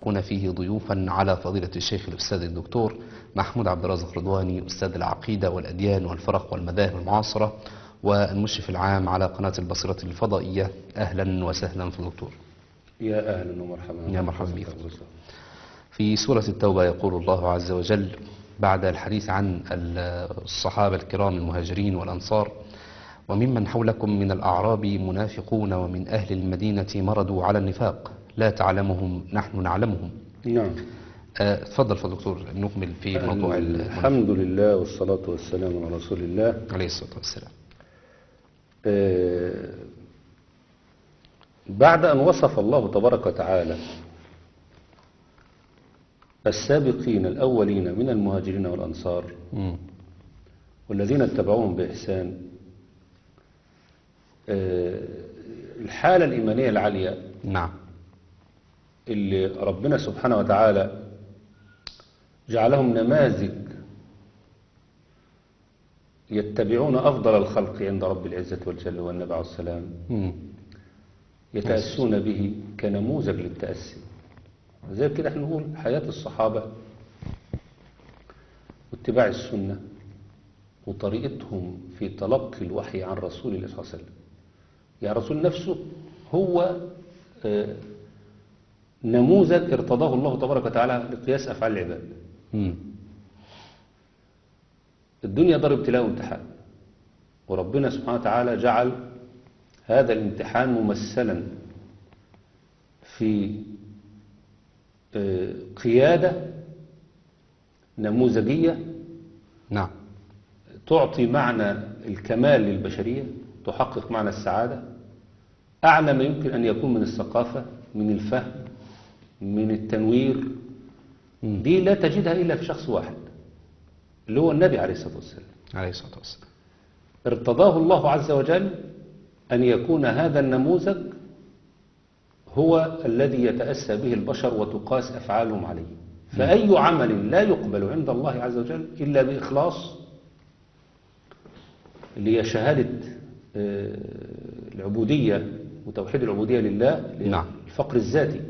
تكون فيه ضيوفا على فضيلة الشيخ الأستاذ الدكتور محمود عبد الرازق رضواني أستاذ العقيدة والأديان والفرق والمذاهب المعاصرة والمشرف العام على قناة البصيرة الفضائية أهلا وسهلا في الدكتور يا أهلا ومرحبا يا مرحبا بك. في سورة التوبة يقول الله عز وجل بعد الحديث عن الصحابة الكرام المهاجرين والأنصار وممن حولكم من الأعراب منافقون ومن أهل المدينة مرضوا على النفاق لا تعلمهم نحن نعلمهم نعم آه، تفضل فضل دكتور نكمل في موضوع ال- الحمد لله والصلاة والسلام على رسول الله عليه الصلاة والسلام آه، بعد أن وصف الله تبارك وتعالى السابقين الأولين من المهاجرين والأنصار مم. والذين اتبعوهم بإحسان آه، الحالة الإيمانية العالية نعم اللي ربنا سبحانه وتعالى جعلهم نماذج يتبعون أفضل الخلق عند رب العزة والجل والنبي عليه السلام مم. يتأسون به كنموذج للتأسي زي كده احنا نقول حياة الصحابة واتباع السنة وطريقتهم في تلقي الوحي عن رسول الله صلى الله عليه وسلم يعني الرسول نفسه هو آه، نموذج ارتضاه الله تبارك وتعالى لقياس أفعال العباد مم. الدنيا دار ابتلاء وامتحان وربنا سبحانه وتعالى جعل هذا الامتحان ممثلا في آه، قيادة نموذجية نعم تعطي معنى الكمال للبشرية تحقق معنى السعادة أعلى ما يمكن أن يكون من الثقافة من الفهم من التنوير مم. دي لا تجدها إلا في شخص واحد اللي هو النبي عليه الصلاة والسلام عليه الصلاة والسلام ارتضاه الله عز وجل أن يكون هذا النموذج هو الذي يتأسى به البشر وتقاس أفعالهم عليه فأي عمل لا يقبل عند الله عز وجل إلا بإخلاص اللي هي شهادة آه، العبودية وتوحيد العبودية لله نعم. الفقر الذاتي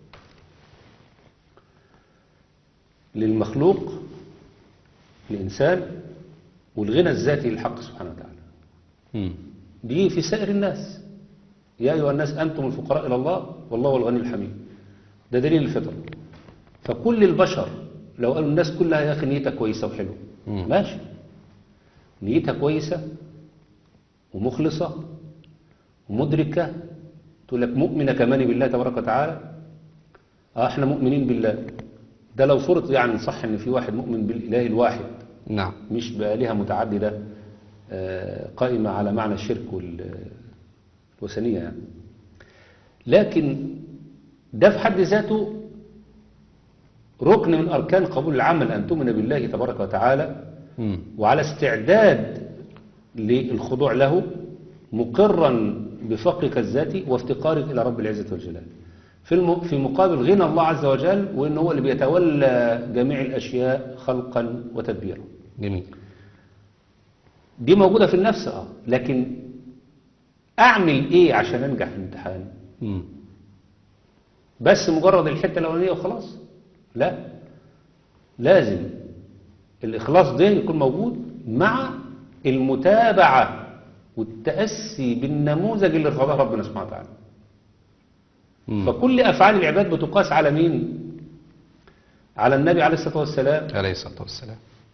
للمخلوق الإنسان والغنى الذاتي للحق سبحانه وتعالى مم. دي في سائر الناس يا أيها الناس أنتم الفقراء إلى الله والله هو الغني الحميد ده دليل الفطرة فكل البشر لو قالوا الناس كلها يا أخي نيتها كويسة وحلوة مم. ماشي نيتها كويسة ومخلصة ومدركة تقول لك مؤمنة كمان بالله تبارك وتعالى اه احنا مؤمنين بالله ده لو فرض يعني صح ان في واحد مؤمن بالإله الواحد نعم مش بآلهة متعددة آه، قائمة على معنى الشرك والوثنية يعني لكن ده في حد ذاته ركن من أركان قبول العمل أن تؤمن بالله تبارك وتعالى مم. وعلى استعداد للخضوع له مقرا بفقرك الذاتي وافتقارك إلى رب العزة والجلال في الم... في مقابل غنى الله عز وجل وإن هو اللي بيتولى جميع الأشياء خلقا وتدبيرا جميل دي موجودة في النفس اه لكن أعمل إيه عشان أنجح في الامتحان مم. بس مجرد الحتة الأولانية وخلاص لا لازم الإخلاص ده يكون موجود مع المتابعة والتأسي بالنموذج اللي ارتضاه ربنا سبحانه وتعالى مم. فكل أفعال العباد بتقاس على مين على النبي عليه الصلاة والسلام عليه الصلاة والسلام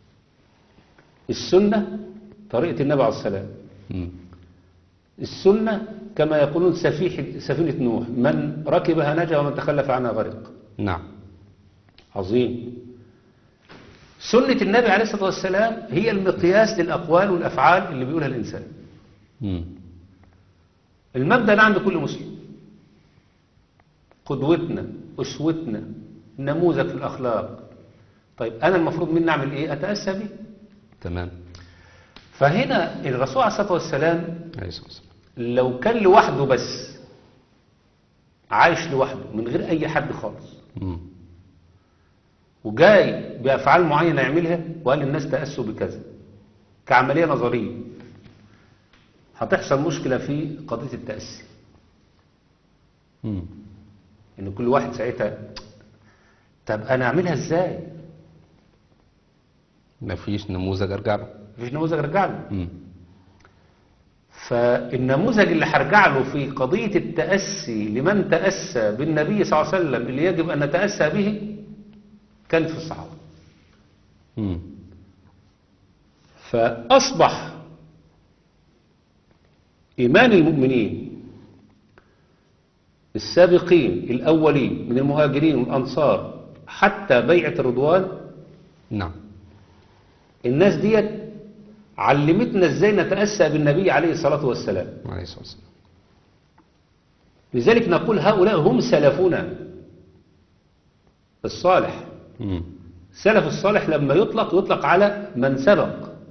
السنة طريقة النبي عليه السلام مم. السنة كما يقولون سفيح سفينة نوح من ركبها نجا ومن تخلف عنها غرق نعم عظيم سنة النبي عليه الصلاة والسلام هي المقياس للأقوال والأفعال اللي بيقولها الإنسان مم. المبدأ ده عند كل مسلم قدوتنا أسوتنا نموذج في الأخلاق طيب أنا المفروض مني أعمل إيه أتأسى به تمام فهنا الرسول عليه الصلاة والسلام عليه الصلاة والسلام لو كان لوحده بس عايش لوحده من غير أي حد خالص مم. وجاي بأفعال معينة يعملها وقال للناس تأسوا بكذا كعملية نظرية هتحصل مشكلة في قضية التأسي مم. إن كل واحد ساعتها طب انا اعملها ازاي مفيش نموذج ارجع له مفيش نموذج ارجع له مم. فالنموذج اللي هرجع له في قضية التأسي لمن تأسى بالنبي صلى الله عليه وسلم اللي يجب أن نتأسى به كان في الصحابة مم. فأصبح إيمان المؤمنين السابقين الأولين من المهاجرين والأنصار حتى بيعة الرضوان نعم الناس ديت علمتنا ازاي نتأسى بالنبي عليه الصلاة والسلام عليه الصلاة والسلام لذلك نقول هؤلاء هم سلفنا الصالح مم. سلف الصالح لما يطلق يطلق على من سبق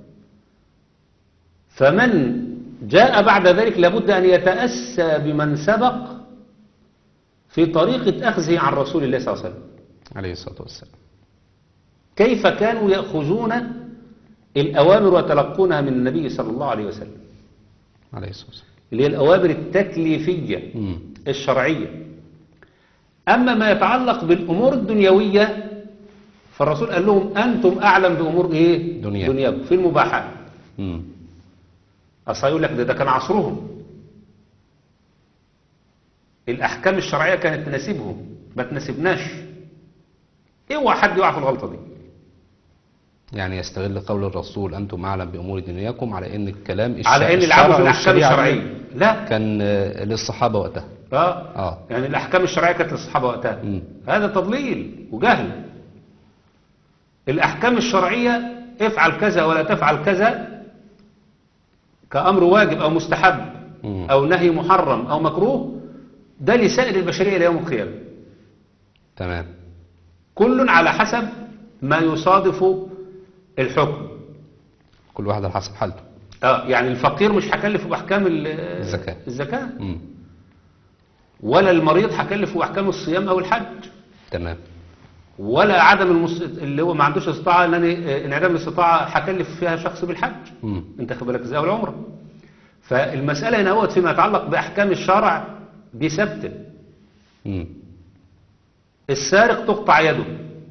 فمن جاء بعد ذلك لابد أن يتأسى بمن سبق في طريقة أخذه عن رسول الله صلى الله عليه وسلم عليه الصلاة والسلام كيف كانوا يأخذون الأوامر ويتلقونها من النبي صلى الله عليه وسلم عليه الصلاة والسلام اللي هي الأوامر التكليفية مم. الشرعية أما ما يتعلق بالأمور الدنيوية فالرسول قال لهم أنتم أعلم بأمور إيه؟ دنياكم. دنياكم في المباحات مم. أصلا يقول لك ده, ده كان عصرهم الأحكام الشرعية كانت تناسبهم ما تناسبناش اوعى حد يقع في الغلطة دي يعني يستغل قول الرسول أنتم أعلم بأمور دنياكم على أن الكلام الش- على ان العبوا في الشرع الأحكام والشريعة الشرعية لا كان آه، للصحابة وقتها اه آه. يعني الأحكام الشرعية كانت للصحابة وقتها مم. هذا تضليل وجهل الأحكام الشرعية افعل كذا ولا تفعل كذا كأمر واجب أو مستحب مم. أو نهي محرم أو مكروه ده لسائر البشرية ليوم القيامة تمام كل على حسب ما يصادف الحكم كل واحد على حسب حالته اه يعني الفقير مش هكلفه بأحكام ال- الزكاة. الزكاة مم. ولا المريض هكلفه بأحكام الصيام أو الحج تمام ولا عدم المس... اللي هو ما عندوش استطاعة ان انا آه، انعدام الاستطاعة هكلف فيها شخص بالحج مم. انت خد بالك ازاي والعمرة فالمسألة هنا هوت فيما يتعلق بأحكام الشرع دي ثابتة مم. السارق تقطع يده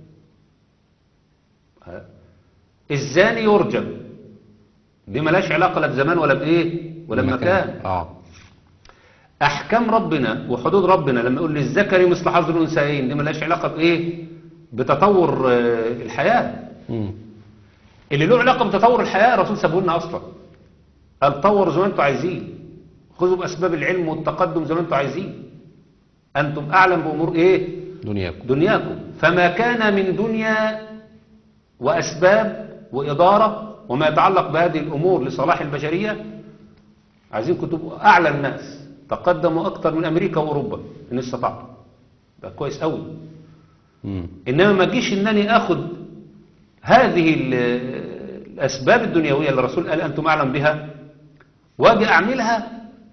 الزاني يرجم دي ملاش علاقة لا بزمان ولا بإيه ولا بمكان اه أحكام ربنا وحدود ربنا لما يقول للذكر مثل حظ الأنثيين دي ملاش علاقة بإيه بتطور آه، الحياة مم. اللي له علاقة بتطور الحياة الرسول سابه لنا أصلا قال طوروا زي ما انتوا عايزين خذوا بأسباب العلم والتقدم زي ما انتوا عايزين أنتم أعلم بأمور إيه دنياكم دنياكم فما كان من دنيا وأسباب وإدارة وما يتعلق بهذه الأمور لصلاح البشرية عايزينكم تبقوا أعلى الناس تقدموا أكثر من أمريكا وأوروبا إن استطعتم ده كويس قوي مم. إنما ما جيش إنني أخذ هذه ال- الأسباب الدنيوية اللي الرسول قال أنتم أعلم بها وأجي أعملها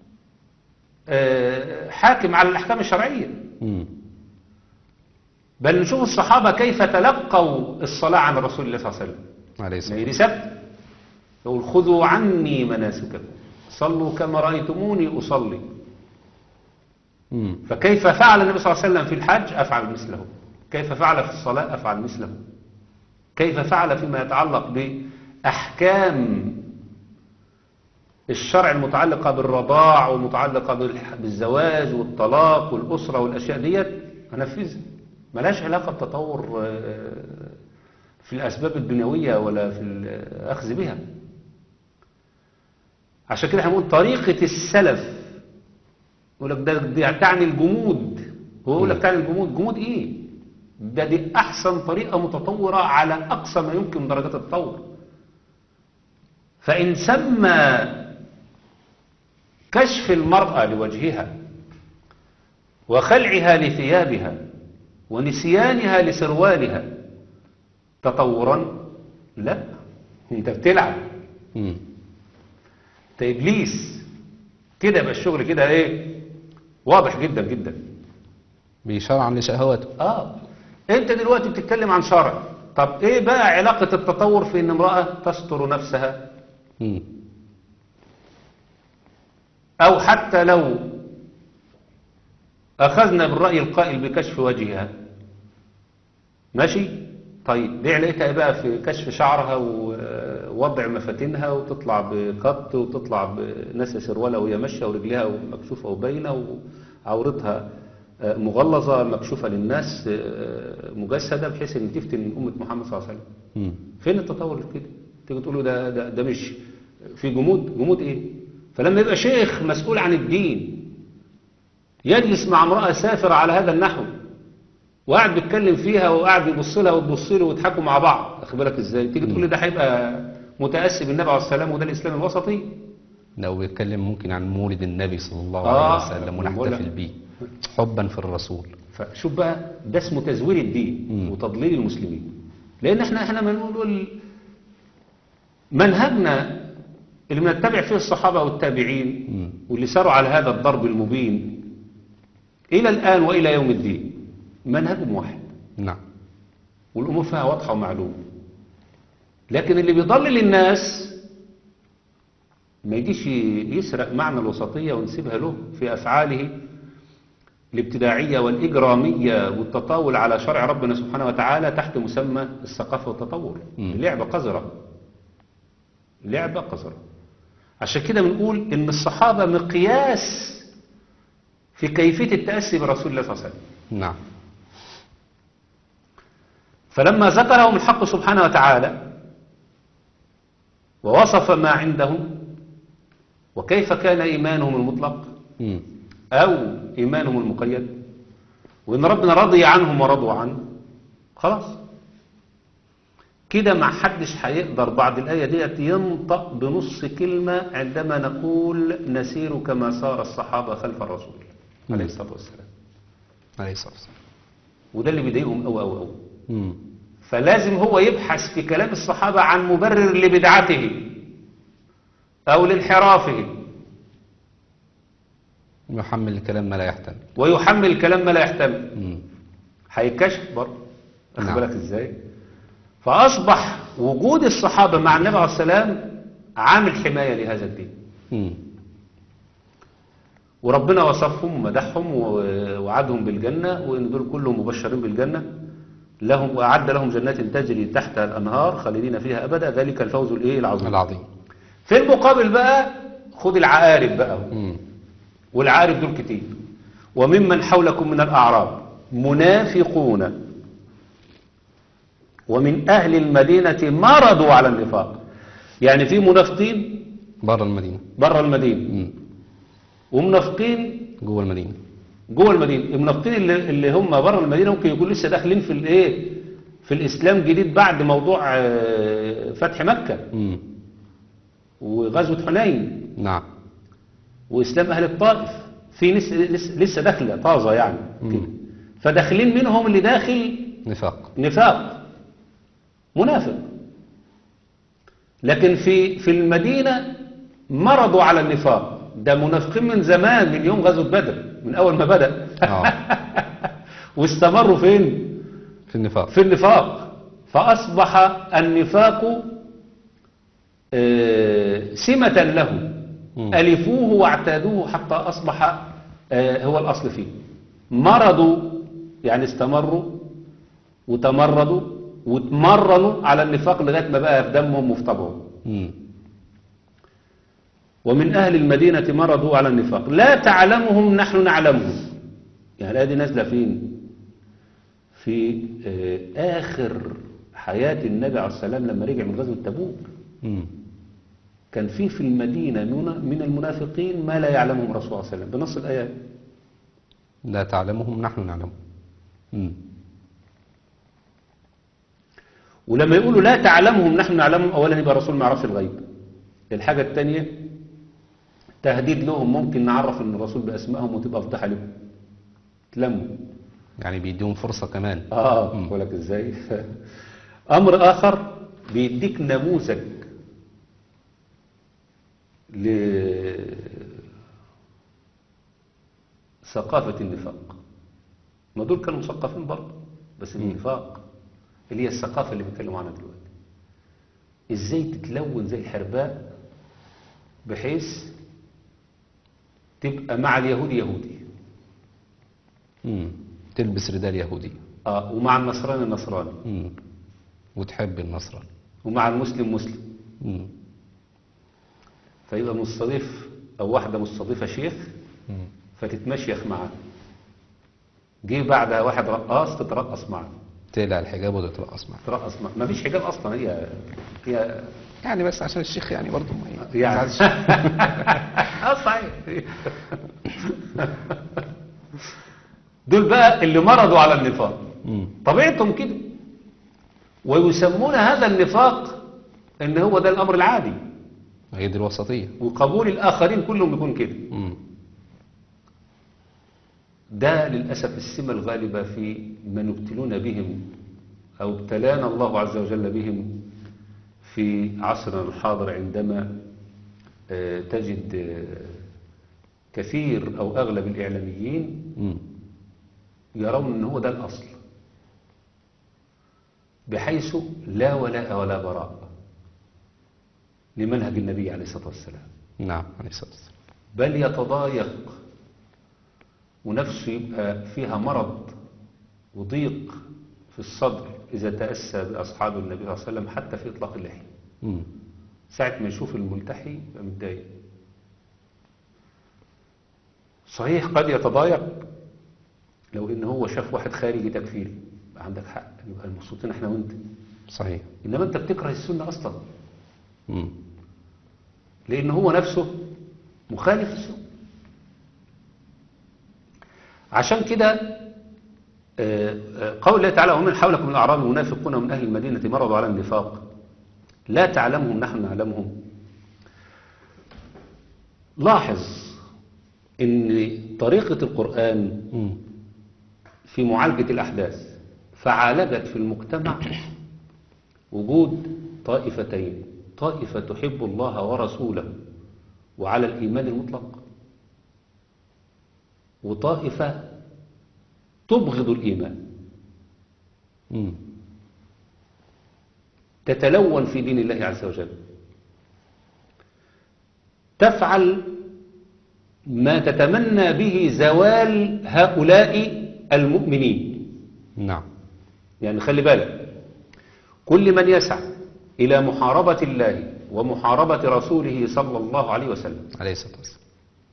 آه، حاكم على الأحكام الشرعية مم. بل نشوف الصحابة كيف تلقوا الصلاة عن رسول الله صلى الله عليه وسلم عليه الصلاة لأن دي ثبت يقول خذوا عني مناسككم صلوا كما رأيتموني أصلي مم. فكيف فعل النبي صلى الله عليه وسلم في الحج أفعل مثله كيف فعل في الصلاة أفعل مثله كيف فعل فيما يتعلق بأحكام الشرع المتعلقة بالرضاع ومتعلقة بالح- بالزواج والطلاق والأسرة والأشياء ديت أنفذها ملاش علاقة بتطور آه، في الأسباب الدنيوية ولا في الأخذ بها عشان كده هنقول طريقة السلف يقول لك ده ده تعني الجمود هو يقول لك تعني الجمود جمود ايه ده دي احسن طريقة متطورة على اقصى ما يمكن من درجات التطور فان سمى كشف المرأة لوجهها وخلعها لثيابها ونسيانها لسروالها تطورا لا انت بتلعب مم. انت ابليس كده يبقى الشغل كده ايه واضح جدا جدا بيشرع لشهواته اه انت دلوقتي بتتكلم عن شرع طب ايه بقى علاقة التطور في ان امرأة تستر نفسها مم. او حتى لو اخذنا بالرأي القائل بكشف وجهها ماشي طيب دي علاقتها ايه بقى في كشف شعرها ووضع مفاتنها وتطلع بقط وتطلع بناس سروله وهي ماشيه ورجلها مكشوفه وباينه وعورتها آه، مغلظه مكشوفه للناس آه، مجسده بحيث ان تفتن امه محمد صلى الله عليه وسلم مم. فين التطور في كده تيجي تقول له ده, ده ده مش في جمود جمود ايه فلما يبقى شيخ مسؤول عن الدين يجلس مع امراه سافره على هذا النحو وقاعد بيتكلم فيها وقاعد يبص لها وتبص له ويضحكوا مع بعض واخد بالك ازاي تيجي تقول لي ده هيبقى متاسي بالنبي عليه السلام وده الاسلام الوسطي لو بيتكلم ممكن عن مولد النبي صلى الله آه، عليه وسلم بقول ونحتفل لك. بيه حبا في الرسول فشوف بقى ده اسمه تزوير الدين مم. وتضليل المسلمين لان احنا احنا بنقول منهجنا اللي بنتبع فيه الصحابه والتابعين مم. واللي ساروا على هذا الضرب المبين الى الان والى يوم الدين منهجهم واحد نعم والامور فيها واضحه ومعلومه لكن اللي بيضلل الناس ما يجيش يسرق معنى الوسطيه ونسيبها له في افعاله الابتداعيه والاجراميه والتطاول على شرع ربنا سبحانه وتعالى تحت مسمى الثقافه والتطور مم. لعبه قذره لعبه قذره عشان كده بنقول ان الصحابه مقياس في كيفيه التاسي برسول الله صلى الله عليه وسلم نعم فلما ذكرهم الحق سبحانه وتعالى ووصف ما عندهم وكيف كان إيمانهم المطلق مم. أو إيمانهم المقيد وإن ربنا رضي عنهم ورضوا عنه خلاص كده ما حدش هيقدر بعد الآية ديت ينطق بنص كلمة عندما نقول نسير كما سار الصحابة خلف الرسول عليه الصلاة والسلام عليه الصلاة والسلام وده اللي بيضايقهم أوي أوي أوي مم. فلازم هو يبحث في كلام الصحابة عن مبرر لبدعته أو لانحرافه يحمل الكلام ما لا يحتمل ويحمل الكلام ما لا يحتمل مم. هيكشف برضه واخد نعم. بالك ازاي فأصبح وجود الصحابة مع النبي عليه السلام عامل حماية لهذا الدين مم. وربنا وصفهم ومدحهم ووعدهم بالجنة وإن دول كلهم مبشرين بالجنة لهم وأعد لهم جنات تجري تحتها الأنهار خالدين فيها أبدا ذلك الفوز الإيه العظيم العظيم في المقابل بقى خد العقارب بقى مم. والعارف دول كتير وممن حولكم من الأعراب منافقون ومن أهل المدينة مرضوا على النفاق يعني في منافقين بره المدينة بره المدينة مم. ومنافقين جوه المدينة جوه المدينة المنافقين اللي, اللي هم بره المدينة ممكن يكونوا لسه داخلين في الايه في الإسلام جديد بعد موضوع آه، فتح مكة مم. وغزوة حنين نعم وإسلام أهل الطائف في ناس لسه, لسه داخلة طازة يعني كده. فداخلين منهم اللي داخل نفاق نفاق منافق لكن في في المدينة مرضوا على النفاق ده منافقين من زمان من يوم غزوة بدر من أول ما بدأ آه. واستمروا فين في النفاق في النفاق فأصبح النفاق آه، سمة له مم. ألفوه واعتادوه حتى أصبح آه، هو الأصل فيه مرضوا يعني استمروا وتمردوا وتمرنوا على النفاق لغاية ما بقى في دمهم وفي طبعهم مم. ومن أهل المدينة مرضوا على النفاق لا تعلمهم نحن نعلمهم يعني الآية دي نازلة فين في آه، آخر حياة النبي عليه السلام لما رجع من غزوة تبوك مم. كان في في المدينة من من المنافقين ما لا يعلمهم رسول الله صلى الله عليه وسلم بنص الآية لا تعلمهم نحن نعلمهم مم. ولما يقولوا لا تعلمهم نحن نعلمهم أولا يبقى الرسول ما يعرفش الغيب الحاجة الثانية تهديد لهم ممكن نعرف ان الرسول بأسمائهم وتبقى فضيحة لهم تلموا يعني بيديهم فرصة كمان اه مم. بقول لك ازاي امر اخر بيديك نموذج ل ثقافة النفاق ما دول كانوا مثقفين برضه بس النفاق اللي هي الثقافة اللي بيتكلموا عنها دلوقتي ازاي تتلون زي الحرباء بحيث تبقى مع اليهود يهودي مم. تلبس رداء يهودي اه ومع النصراني النصراني مم. وتحب النصراني ومع المسلم مسلم مم. فيبقى مستضيف او واحده مستضيفه شيخ مم. فتتمشيخ معاه جه بعدها واحد رقاص تترقص معاه تقلع الحجاب وتترقص معاه ترقص معاه ما فيش حجاب اصلا هي هي يعني بس عشان الشيخ يعني برضه ما ي- يعني ما يزعلش. اه صحيح دول بقى اللي مرضوا على النفاق مم. طبيعتهم كده ويسمون هذا النفاق ان هو ده الامر العادي هي دي الوسطية وقبول الاخرين كلهم يكون كده مم. ده للاسف السمه الغالبه في من يبتلون بهم او ابتلانا الله عز وجل بهم في عصرنا الحاضر عندما آه، تجد آه، كثير او اغلب الاعلاميين مم. يرون ان هو ده الاصل بحيث لا ولاء ولا براء لمنهج النبي عليه الصلاه والسلام نعم عليه الصلاة والسلام بل يتضايق ونفسه يبقى فيها مرض وضيق في الصدر إذا تأسى بأصحاب النبي صلى الله عليه وسلم حتى في إطلاق اللحية مم. ساعة ما يشوف الملتحي يبقى متضايق صحيح قد يتضايق لو إن هو شاف واحد خارجي تكفيري يبقى عندك حق يبقى المبسوطين احنا وانت صحيح إنما أنت بتكره السنة أصلا مم. لأن هو نفسه مخالف السنة عشان كده آه، آه، قول الله تعالى ومن حولكم من الأعراب المنافقون ومن أهل المدينة مرضوا على النفاق لا تعلمهم نحن نعلمهم لاحظ ان طريقة القرآن مم. في معالجة الأحداث فعالجت في المجتمع وجود طائفتين طائفة تحب الله ورسوله وعلى الإيمان المطلق وطائفة تبغض الإيمان مم. تتلون في دين الله عز وجل تفعل ما تتمنى به زوال هؤلاء المؤمنين نعم يعني خلي بالك كل من يسعى إلى محاربة الله ومحاربة رسوله صلى الله عليه وسلم عليه الصلاة والسلام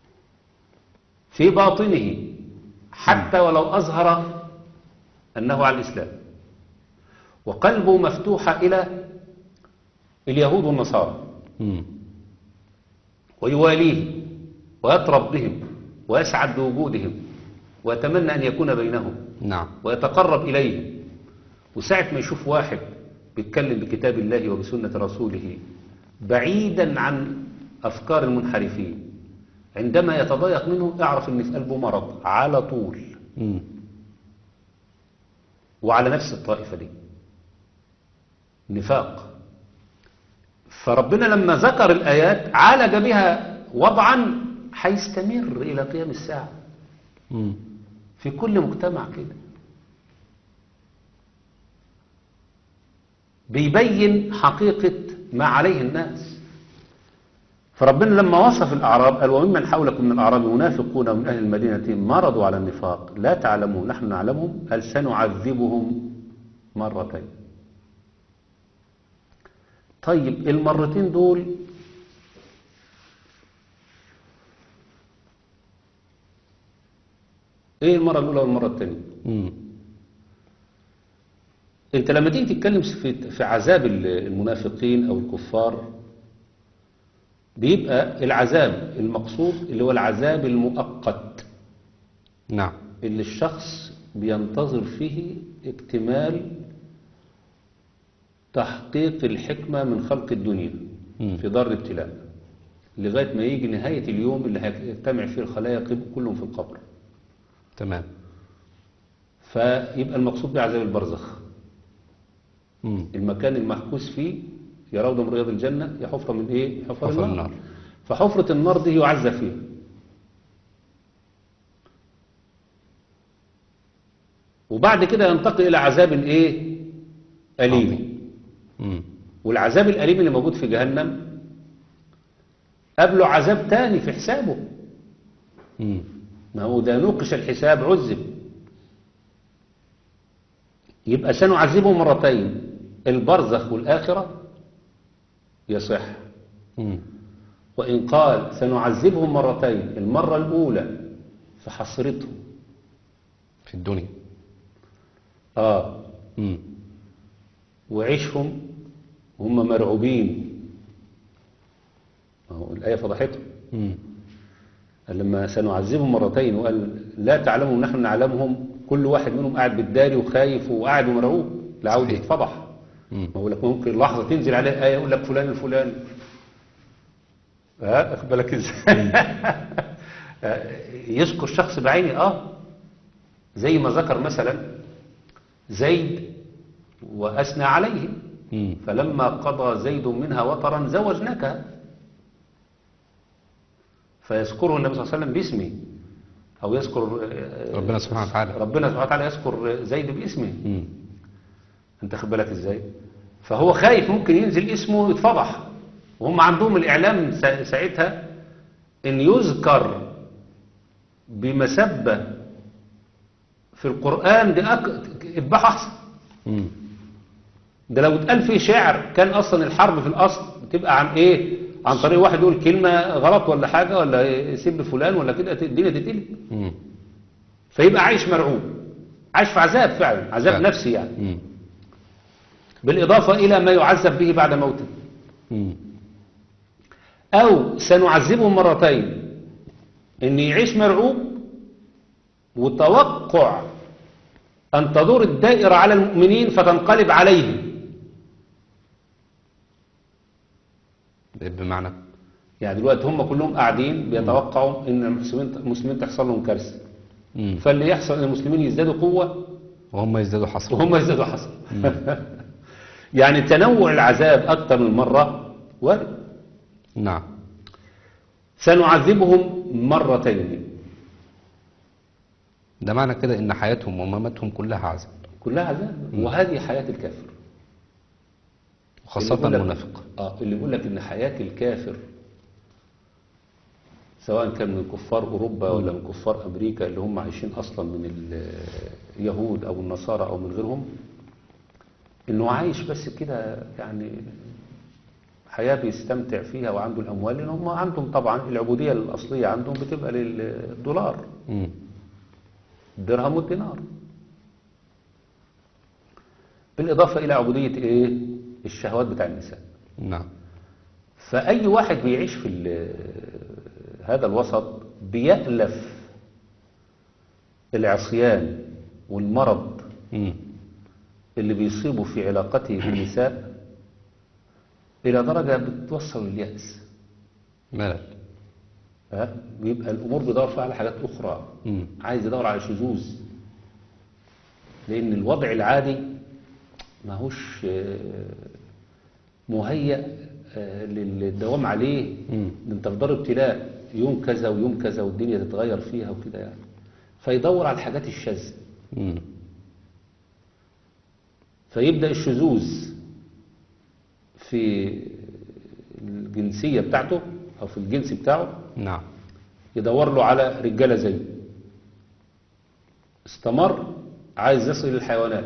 في باطنه حتى ولو أظهر أنه على الإسلام وقلبه مفتوح إلى اليهود والنصارى مم. ويواليه ويطرب بهم ويسعد بوجودهم ويتمنى أن يكون بينهم نعم ويتقرب إليه وساعة ما يشوف واحد بيتكلم بكتاب الله وبسنة رسوله بعيدا عن أفكار المنحرفين عندما يتضايق منه اعرف ان في قلبه مرض على طول مم. وعلى نفس الطائفة دي نفاق فربنا لما ذكر الآيات عالج بها وضعا هيستمر إلى قيام الساعة مم. في كل مجتمع كده بيبين حقيقة ما عليه الناس فربنا لما وصف الأعراب قال وممن حولكم من الأعراب منافقون ومن أهل المدينة مرضوا على النفاق لا تعلمون نحن نعلمهم قال سنعذبهم مرتين طيب المرتين دول ايه المرة الأولى والمرة الثانية مم. انت لما تيجي تتكلم في في عذاب المنافقين او الكفار بيبقى العذاب المقصود اللي هو العذاب المؤقت نعم اللي الشخص بينتظر فيه اكتمال تحقيق الحكمة من خلق الدنيا مم. في دار الابتلاء لغاية ما يجي نهاية اليوم اللي هيجتمع فيه الخلايا كلهم في القبر تمام فيبقى المقصود بعذاب البرزخ مم. المكان المحبوس فيه يا روضة من رياض الجنة يا حفرة من ايه حفرة حفر النار. النار. فحفرة النار دي يعذب فيها وبعد كده ينتقل الى عذاب ايه اليم مم. والعذاب الاليم اللي موجود في جهنم قبله عذاب تاني في حسابه مم. ما هو ده نوقش الحساب عذب يبقى سنعذبهم مرتين البرزخ والآخرة يصح مم. وإن قال سنعذبهم مرتين المرة الأولى في حسرتهم في الدنيا آه مم. وعيشهم وهم مرعوبين ما هو الآية فضحتهم مم. قال لما سنعذبهم مرتين وقال لا تعلمهم نحن نعلمهم كل واحد منهم قاعد بالداري وخايف وقاعد ومرعوب لا عاوز صحيح. يتفضح مم. ما هو لك ممكن لحظة تنزل عليه آية يقول لك فلان الفلاني ها اخد بالك ازاي آه، يذكر شخص بعينه اه زي ما ذكر مثلا زيد وأثنى عليه مم. فلما قضى زيد منها وطرا زوجناك فيذكره النبي صلى الله عليه وسلم باسمه أو يذكر آه، ربنا سبحانه وتعالى ربنا سبحانه وتعالى يذكر زيد باسمه مم. انت خد بالك ازاي فهو خايف ممكن ينزل اسمه يتفضح وهم عندهم الاعلام سا- ساعتها ان يذكر بمسبة في القرآن دي أك... اتباع احسن مم. ده لو اتقال فيه شعر كان اصلا الحرب في الاصل بتبقى عن ايه عن طريق واحد يقول كلمة غلط ولا حاجة ولا يسب فلان ولا كده الدنيا تتقلب مم. فيبقى عايش مرعوب عايش في عذاب فعلا عذاب فعلا. نفسي يعني مم. بالإضافة إلى ما يعذب به بعد موته مم. أو سنعذبهم مرتين إن يعيش مرعوب وتوقع أن تدور الدائرة على المؤمنين فتنقلب عليهم بمعنى يعني دلوقتي هم كلهم قاعدين بيتوقعوا إن المسلمين المسلمين تحصل لهم كارثة مم. فاللي يحصل إن المسلمين يزدادوا قوة وهم يزدادوا حصرا وهم يزدادوا حصر يعني تنوع العذاب أكثر من مرة وارد نعم سنعذبهم مرتين ده معنى كده ان حياتهم ومماتهم كلها عذاب كلها عذاب وهذه حياة الكافر وخاصة اللي يقول لك- المنافق اه اللي يقول لك ان حياة الكافر سواء كان من كفار اوروبا ولا من كفار امريكا اللي هم عايشين اصلا من اليهود او النصارى او من غيرهم انه عايش بس كده يعني حياة بيستمتع فيها وعنده الاموال لان هم عندهم طبعا العبودية الاصلية عندهم بتبقى للدولار مم. الدرهم والدينار بالإضافة إلى عبودية إيه؟ الشهوات بتاع النساء نعم فأي واحد بيعيش في ال- هذا الوسط بيألف العصيان والمرض مم. اللي بيصيبه في علاقته بالنساء إلى درجة بتوصل لليأس ملل ها؟ بيبقى الأمور بيدور فيها على حاجات أخرى مم. عايز يدور على شذوذ لأن الوضع العادي ماهوش آه، مهيأ آه، للدوام عليه مم. ده انت في دار ابتلاء يوم كذا ويوم كذا والدنيا تتغير فيها وكده يعني فيدور على الحاجات الشاذة مم. فيبدأ الشذوذ في الجنسية بتاعته أو في الجنس بتاعه نعم يدور له على رجالة زيه استمر عايز يصل للحيوانات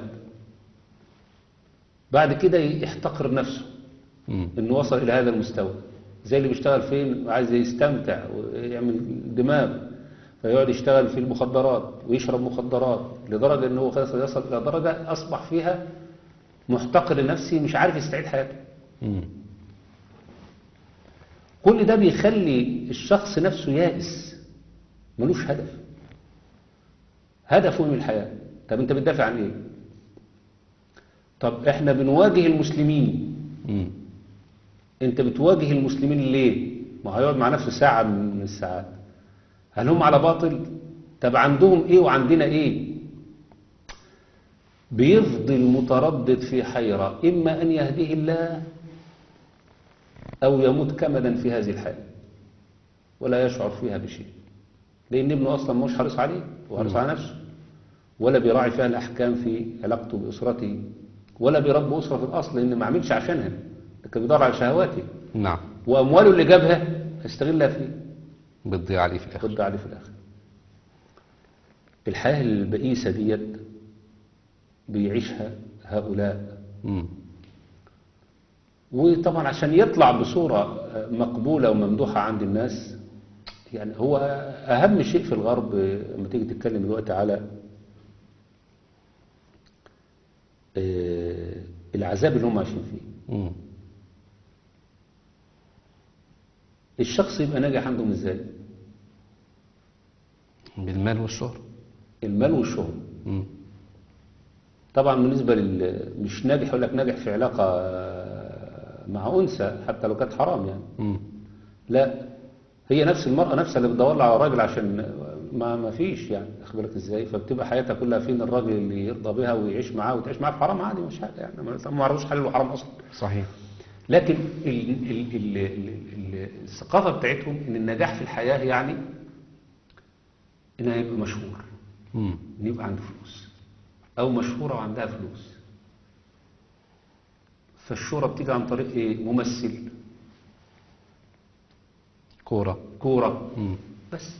بعد كده يحتقر نفسه مم. انه وصل الى هذا المستوى زي اللي بيشتغل فين عايز يستمتع ويعمل دماغ فيقعد يشتغل في المخدرات ويشرب مخدرات لدرجة انه هو خلاص يصل الى درجة اصبح فيها محتقر لنفسه مش عارف يستعيد حياته مم. كل ده بيخلي الشخص نفسه يائس ملوش هدف هدفه من الحياة طب انت بتدافع عن ايه طب احنا بنواجه المسلمين مم. انت بتواجه المسلمين ليه ما هيقعد مع نفسه ساعة من الساعات هل هم على باطل طب عندهم ايه وعندنا ايه بيفضل متردد في حيرة اما ان يهديه الله او يموت كمدا في هذه الحياة ولا يشعر فيها بشيء لان ابنه اصلا مش حريص عليه وحريص على نفسه ولا بيراعي فيها الاحكام في علاقته باسرته ولا بيربي اسره في الاصل لان ما عملش عشانها ده كان بيدور على شهواته نعم وامواله اللي جابها هيستغلها فيه بتضيع عليه في الاخر خد عليه في الاخر الحياه البئيسه ديت بيعيشها هؤلاء مم. وطبعا عشان يطلع بصورة مقبولة وممدوحة عند الناس يعني هو أهم شيء في الغرب لما تيجي تتكلم دلوقتي على آه، العذاب اللي هم عايشين فيه مم. الشخص يبقى ناجح عندهم ازاي بالمال والشهرة المال والشهرة مم. طبعا بالنسبة لل مش ناجح يقول لك ناجح في علاقة آه، مع أنثى حتى لو كانت حرام يعني مم. لا هي نفس المرأة نفسها اللي بتدور لها على راجل عشان ما ما فيش يعني واخد بالك ازاي فبتبقى حياتها كلها فين الراجل اللي يرضى بها ويعيش معاه وتعيش معاه في حرام عادي مش حاجة يعني ما ما يعرفوش حلال وحرام اصلا صحيح لكن ال ال ال ال ال الثقافة بتاعتهم ان النجاح في الحياة يعني انه يبقى مشهور مم. ان يبقى عنده فلوس او مشهورة وعندها فلوس فالشهرة بتيجي عن طريق ايه ممثل كورة كورة مم. بس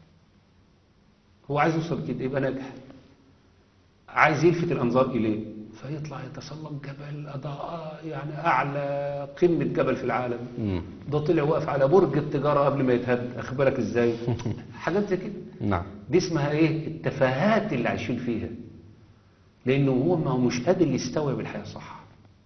هو عايز يوصل كده يبقى ناجح عايز يلفت الانظار اليه فيطلع يتسلق جبل أضاء يعني اعلى قمه جبل في العالم مم. ده طلع واقف على برج التجاره قبل ما يتهد اخد بالك ازاي حاجات زي كده نعم دي اسمها ايه التفاهات اللي عايشين فيها لانه هو ما هو مش قادر يستوعب الحياه صح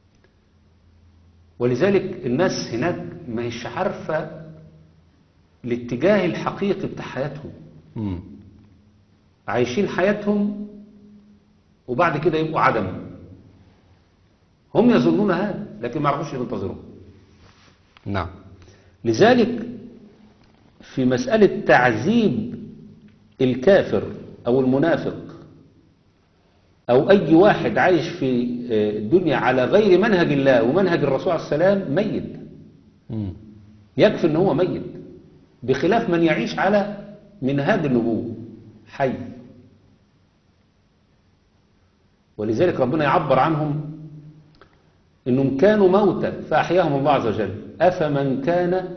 ولذلك الناس هناك ما هيش عارفه الاتجاه الحقيقي بتاع حياتهم مم. عايشين حياتهم وبعد كده يبقوا عدم هم يظنون هذا لكن ما يعرفوش ينتظروا نعم لذلك في مسألة تعذيب الكافر أو المنافق أو أي واحد عايش في آه، الدنيا على غير منهج الله ومنهج الرسول عليه السلام ميت مم. يكفي ان هو ميت بخلاف من يعيش على منهاج النبوة حي ولذلك ربنا يعبر عنهم انهم كانوا موتى فاحياهم الله عز وجل افمن كان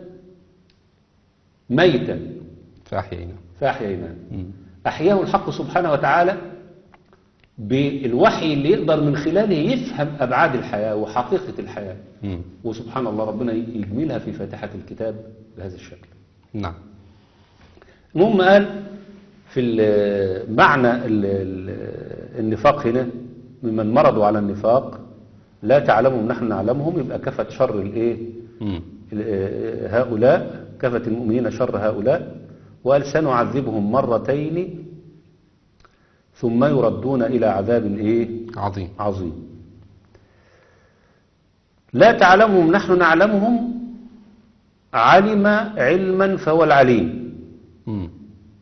ميتا فأحيينا فاحييناه مم. احياه الحق سبحانه وتعالى بالوحي اللي يقدر من خلاله يفهم ابعاد الحياه وحقيقه الحياه مم. وسبحان الله ربنا يجملها في فاتحه الكتاب بهذا الشكل نعم المهم قال في ال- معنى ال- ال- النفاق هنا ممن مرضوا على النفاق لا تعلمهم نحن نعلمهم يبقى كفت شر الايه مم. ال- هؤلاء كفت المؤمنين شر هؤلاء وقال سنعذبهم مرتين ثم يردون إلى عذاب ايه عظيم عظيم لا تعلمهم نحن نعلمهم علم علما فهو العليم مم.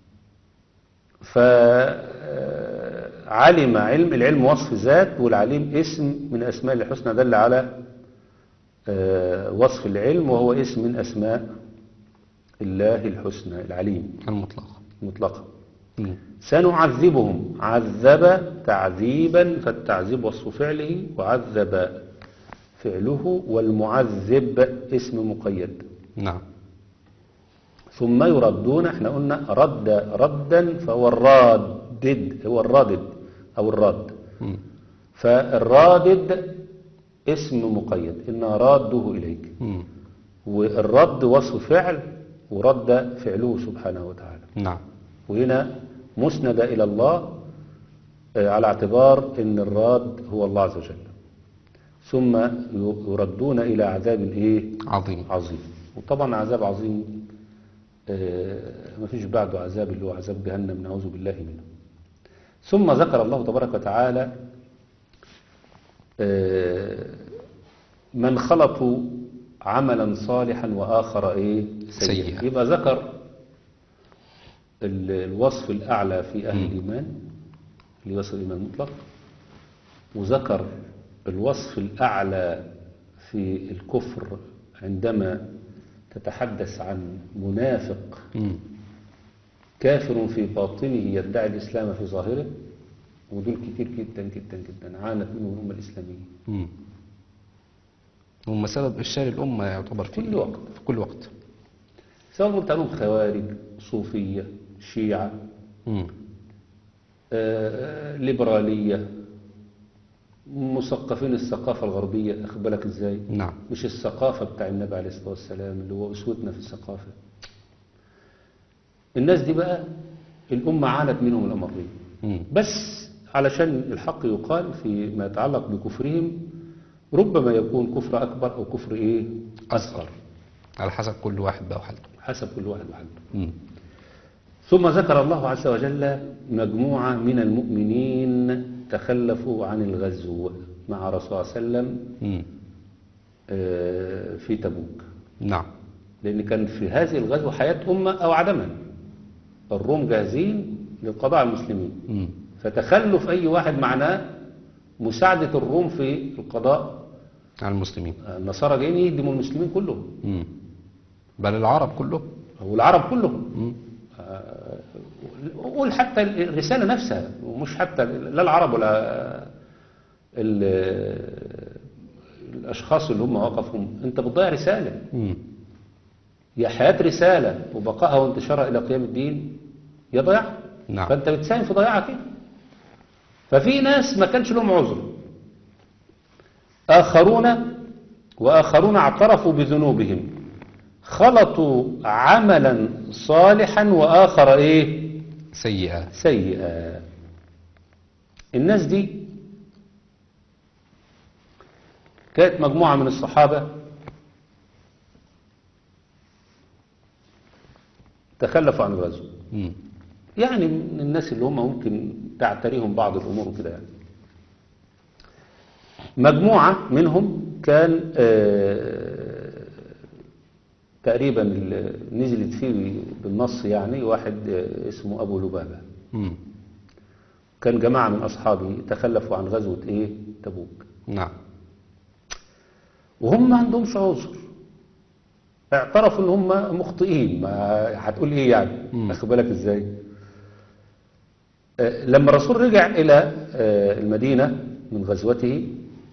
فعلم علم العلم وصف ذات والعليم اسم من أسماء الحسنى دل على آه، وصف العلم وهو اسم من أسماء الله الحسنى العليم المطلق مطلقا مم. سنعذبهم عذب تعذيبا فالتعذيب وصف فعله وعذب فعله والمعذب اسم مقيد نعم ثم يردون احنا قلنا رد ردا فهو الرادد هو الرادد او الراد مم. فالرادد اسم مقيد إن راده إليك مم. والرد وصف فعل ورد فعله سبحانه وتعالى نعم وهنا مسند إلى الله آه، على اعتبار أن الراد هو الله عز وجل ثم يردون إلى عذاب إيه عظيم عظيم وطبعا عذاب عظيم ما فيش بعده عذاب اللي هو عذاب جهنم نعوذ بالله منه ثم ذكر الله تبارك وتعالى آه، من خلطوا عملا صالحا وآخر إيه سيئا سيئا. يبقى ذكر ال- الوصف الأعلى في أهل الإيمان اللي وصف الإيمان المطلق وذكر الوصف الأعلى في الكفر عندما تتحدث عن منافق مم. كافر في باطنه يدعي الإسلام في ظاهره ودول كتير جدا جدا جدا عانت منهم الأمة الإسلامية مم. هم سبب إفشال الأمة يعتبر في كل وقت. في كل وقت سواء قلت عنهم خوارج صوفية شيعة مم. آه، ليبرالية مثقفين الثقافة الغربية أخد بالك إزاي نعم مش الثقافة بتاع النبي عليه الصلاة والسلام اللي هو أسوتنا في الثقافة الناس دي بقى الأمة عانت منهم الأمرين مم. بس علشان الحق يقال فيما يتعلق بكفرهم ربما يكون كفر أكبر أو كفر إيه أصغر على حسب كل واحد بقى وحالته حسب كل واحد وحده مم. ثم ذكر الله عز وجل مجموعة من المؤمنين تخلفوا عن الغزو مع رسول الله صلى الله عليه وسلم مم. آه، في تبوك نعم لأن كان في هذه الغزوة حياة أمة أو عدمها الروم جاهزين للقضاء على المسلمين مم. فتخلف أي واحد معناه مساعدة الروم في القضاء على المسلمين النصارى جايين يهدموا المسلمين كلهم مم. بل العرب كلهم أو العرب كلهم مم. قول حتى الرسالة نفسها ومش حتى لا العرب ولا ال- الأشخاص اللي هم وقفهم أنت بتضيع رسالة مم. يا حياة رسالة وبقائها وانتشارها إلى قيام الدين يا ضياعها نعم. فأنت بتساهم في ضياعها كده ففي ناس ما كانش لهم عذر آخرون وآخرون اعترفوا بذنوبهم خلطوا عملا صالحا وآخر إيه سيئة سيئة الناس دي كانت مجموعة من الصحابة تخلفوا عن الغزو مم. يعني من الناس اللي هم ممكن تعتريهم بعض الأمور وكده يعني مجموعة منهم كان آه، تقريبا اللي نزلت فيه بالنص يعني واحد آه، اسمه أبو لبابة مم. كان جماعة من أصحابه تخلفوا عن غزوة إيه تبوك نعم وهم ما عندهمش عذر اعترفوا ان هم مخطئين ما هتقول ايه يعني مم. اخد بالك ازاي آه، لما الرسول رجع الى آه، المدينة من غزوته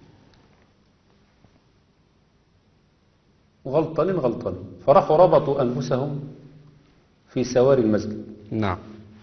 غلطانين غلطانين فراحوا ربطوا انفسهم في سواري المسجد نعم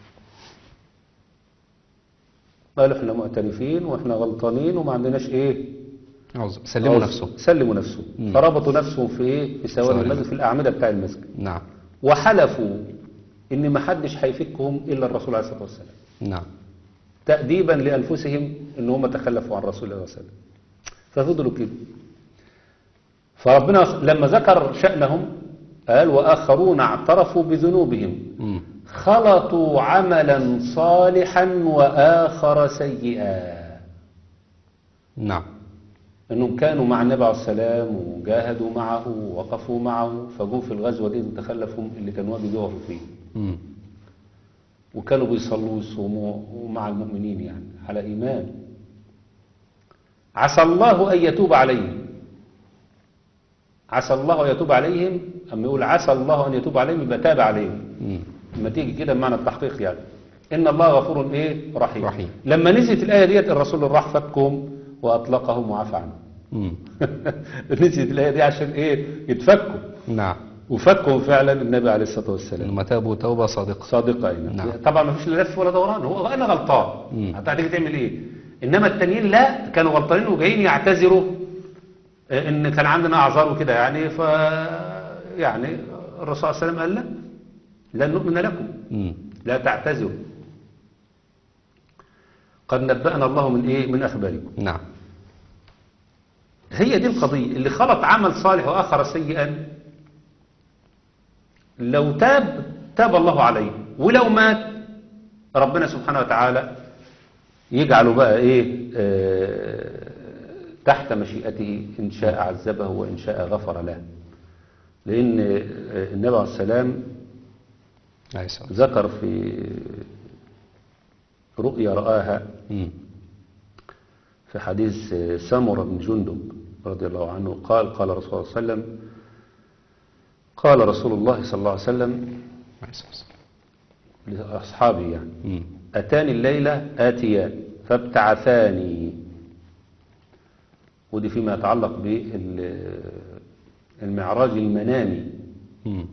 قالوا احنا معترفين واحنا غلطانين وما عندناش ايه عذر. سلموا عذر. نفسه سلموا نفسهم مم. فربطوا نفسهم في ايه في سواري سواري المسجد في الاعمده بتاع المسجد نعم وحلفوا ان ما حدش هيفكهم الا الرسول عليه الصلاه والسلام نعم تأديبا لانفسهم ان هم تخلفوا عن رسول الله صلى الله عليه وسلم ففضلوا كده فربنا لما ذكر شأنهم قال واخرون اعترفوا بذنوبهم مم. خلطوا عملا صالحا واخر سيئا نعم انهم كانوا مع النبي عليه السلام وجاهدوا معه ووقفوا معه فجوا في الغزوه دي تخلفوا اللي كانوا واجب يقفوا فيه مم. وكانوا بيصلوا ويصوموا مع المؤمنين يعني على ايمان عسى الله ان يتوب عليهم عسى الله ان يتوب عليهم اما يقول عسى الله ان يتوب عليهم يبقى تاب عليهم مم. لما تيجي كده بمعنى التحقيق يعني ان الله غفور ايه رحيم, رحيم. لما نزلت الايه ديت الرسول راح فكهم واطلقهم وعفى عنهم مم. نزلت الآية دي عشان إيه يتفكوا نعم وفكهم فعلا النبي عليه الصلاة والسلام لما تابوا توبة صادقة صادقة أين نعم. طبعا ما فيش لا لف ولا دوران هو أنا غلطان مم. حتى هتيجي تعمل إيه إنما التانيين لا كانوا غلطانين وجايين يعتذروا آه، إن كان عندنا أعذار وكده يعني ف يعني الرسول صلى الله عليه وسلم قال لا لن نؤمن لكم مم. لا تعتذروا قد نبأنا الله من إيه من أخباركم نعم هي دي القضية اللي خلط عمل صالح وآخر سيئا لو تاب تاب الله عليه ولو مات ربنا سبحانه وتعالى يجعله بقى ايه آه تحت مشيئته إن شاء عذبه وإن شاء غفر له لأن آه، النبي عليه السلام عليه الصلاة ذكر في رؤيا رآها مم. في حديث سمرة بن جندب رضي الله عنه قال قال رسول الله صلى الله عليه وسلم قال رسول الله صلى الله عليه وسلم عليه الصلاة والسلام. لأصحابه يعني مم. أتاني الليلة آتيان فابتعثاني ودي فيما يتعلق بالمعراج المنامي مم.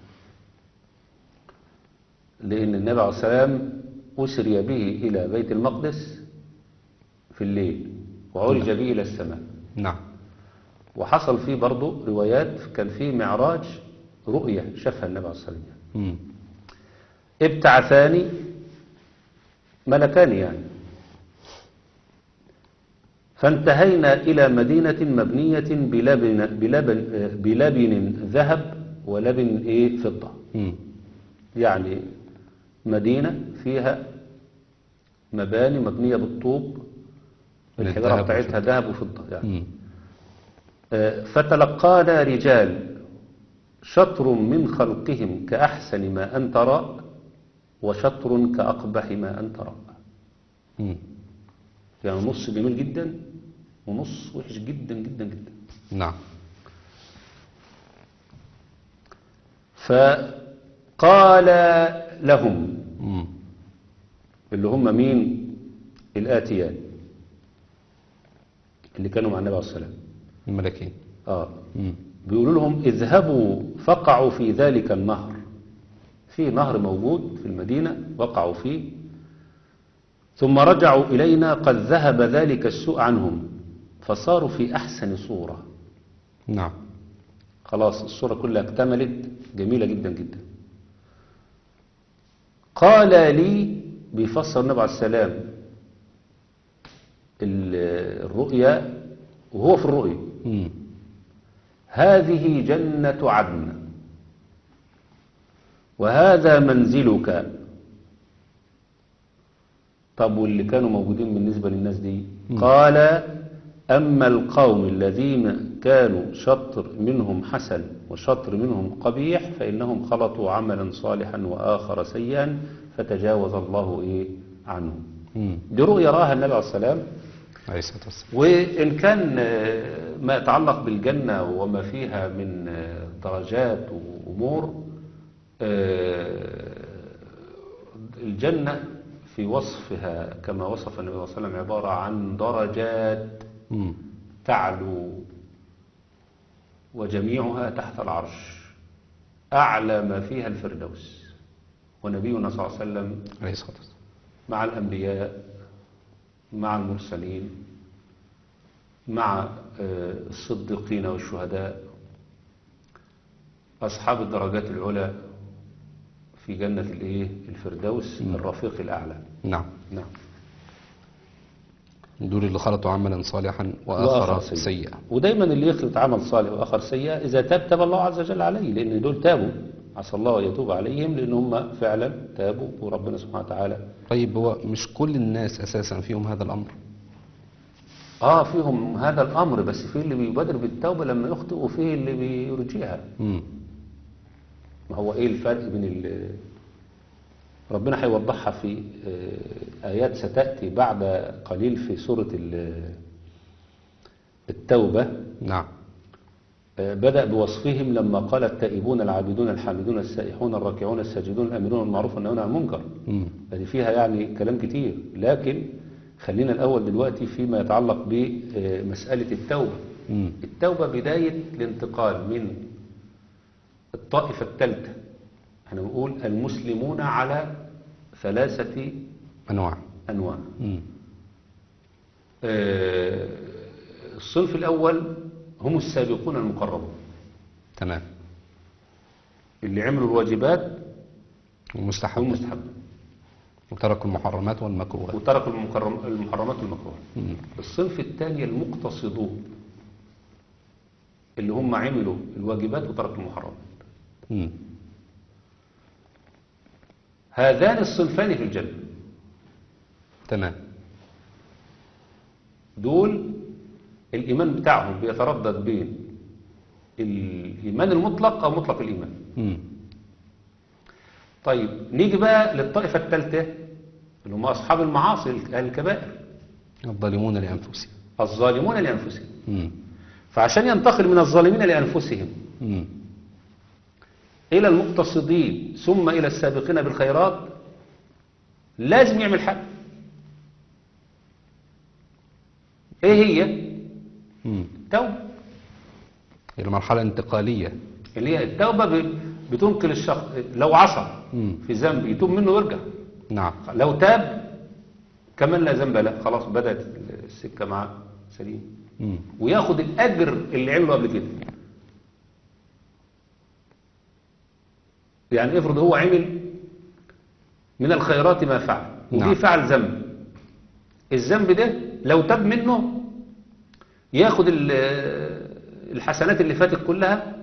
لأن النبي عليه السلام أسري به إلى بيت المقدس في الليل وعرج به إلى السماء نعم وحصل فيه برضه روايات كان فيه معراج رؤية شافها النبي عليه الصلاة والسلام مم. ابتعثاني ملكان يعني فانتهينا إلى مدينة مبنية بلبن, بلبن, بلبن ذهب ولبن إيه فضة مم. يعني مدينة فيها مباني مبنية بالطوب من الحجارة الذهب بتاعتها ذهب وفضة يعني مم. آه، فتلقانا رجال شطر من خلقهم كأحسن ما أنت رأى وشطر كأقبح ما أنت رأى مم. يعني نص جميل جدا ونص وحش جدا جدا جدا نعم فقال لهم مم. اللي هم مين الآتيان اللي كانوا مع النبي عليه الصلاة والسلام الملكين آه مم. بيقولوا لهم اذهبوا فقعوا في ذلك النهر في نهر موجود في المدينة وقعوا فيه ثم رجعوا إلينا قد ذهب ذلك السوء عنهم فصاروا في أحسن صورة نعم خلاص الصورة كلها اكتملت جميلة جدا جدا قال لي بيفسر النبي عليه السلام ال- الرؤيا وهو في الرؤيا مم. هذه جنة عدن وهذا منزلك طب واللي كانوا موجودين بالنسبة للناس دي قال أما القوم الذين كانوا شطر منهم حسن وشطر منهم قبيح فإنهم خلطوا عملا صالحا وآخر سيئا فتجاوز الله إيه عنهم مم. دي رؤيا راها النبي عليه السلام عليه الصلاة والسلام وإن كان آه، ما يتعلق بالجنة وما فيها من آه، درجات وأمور آه، الجنة في وصفها كما وصف النبي صلى الله عليه وسلم عبارة عن درجات مم. تعلو وجميعها تحت العرش أعلى ما فيها الفردوس ونبينا صلى الله عليه وسلم عليه الصلاة والسلام مع الأنبياء مع المرسلين مع آه، الصديقين والشهداء أصحاب الدرجات العلى في جنة الإيه الفردوس الرفيق الأعلى نعم نعم دول اللي خلطوا عملا صالحا وآخر سيئا ودايما اللي يخلط عمل صالح وآخر سيء إذا تاب تاب الله عز وجل عليه لأن دول تابوا عسى الله أن يتوب عليهم لأن هم فعلا تابوا وربنا سبحانه وتعالى طيب هو مش كل الناس أساسا فيهم هذا الأمر اه فيهم هذا الامر بس في اللي بيبادر بالتوبه لما يخطئ وفي اللي بيرجيها مم. ما هو ايه الفرق بين ال ربنا هيوضحها في آه، ايات ستاتي بعد قليل في سوره ال- التوبه نعم آه، بدأ بوصفهم لما قال التائبون العابدون الحامدون السائحون الراكعون الساجدون الامرون بالمعروف والنهون عن المنكر مم. هذه فيها يعني كلام كتير لكن خلينا الأول دلوقتي فيما يتعلق بمسألة التوبة مم. التوبة بداية الانتقال من الطائفة الثالثة احنا بنقول المسلمون على ثلاثة أنواع أنواع مم. آه، الصنف الأول هم السابقون المقربون تمام اللي عملوا الواجبات ومستحب والمستحبات وتركوا المحرمات والمكروهات وتركوا المكرم- المحرمات والمكروهات مم. الصنف الثاني المقتصدون اللي هم عملوا الواجبات وتركوا المحرمات مم. هذان الصنفان في الجنة تمام دول الإيمان بتاعهم بيتردد بين الإيمان المطلق أو مطلق الإيمان مم. طيب نيجي بقى للطائفة الثالثة اللي هم أصحاب المعاصي الكبائر الظالمون لأنفسهم الظالمون لأنفسهم مم. فعشان ينتقل من الظالمين لأنفسهم مم. إلى المقتصدين ثم إلى السابقين بالخيرات لازم يعمل حاجة إيه هي؟ مم. توبة إلى مرحلة انتقالية اللي هي التوبة ب- بتنقل الشخص لو عصى مم. في ذنب يتوب منه ويرجع نعم لو تاب كمان لا ذنب له خلاص بدأت السكة معاه سليم مم. وياخد الأجر اللي عمله قبل كده يعني افرض هو عمل من الخيرات ما فعل ودي نعم. فعل ذنب الذنب ده لو تاب منه ياخد ال- الحسنات اللي فاتت كلها